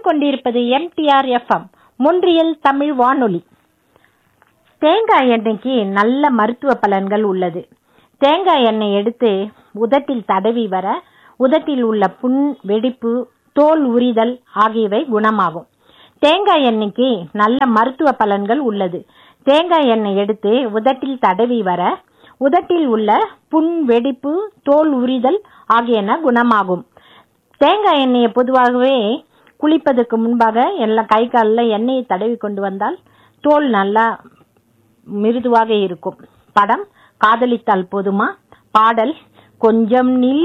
கேட்டுக்கொண்டிருப்பது MTR FM முன்றியல் Tamil வானொலி தேங்காய் எண்ணெய்க்கு நல்ல மருத்துவ பலன்கள் உள்ளது தேங்காய் எண்ணெய் எடுத்து உதட்டில் தடவி வர உதட்டில் உள்ள புண் வெடிப்பு தோல் உரிதல் ஆகியவை குணமாகும் தேங்காய் எண்ணெய்க்கு நல்ல மருத்துவ பலன்கள் உள்ளது தேங்காய் எண்ணெய் எடுத்து உதட்டில் தடவி வர உதட்டில் உள்ள புண் வெடிப்பு தோல் உரிதல் ஆகியன குணமாகும் தேங்காய் எண்ணெயை பொதுவாகவே குளிப்பதற்கு முன்பாக எல்லாம் கை காலில் எண்ணெயை தடவி கொண்டு வந்தால் தோல் நல்லா மிருதுவாக இருக்கும் படம் காதலித்தால் போதுமா பாடல் கொஞ்சம் நில்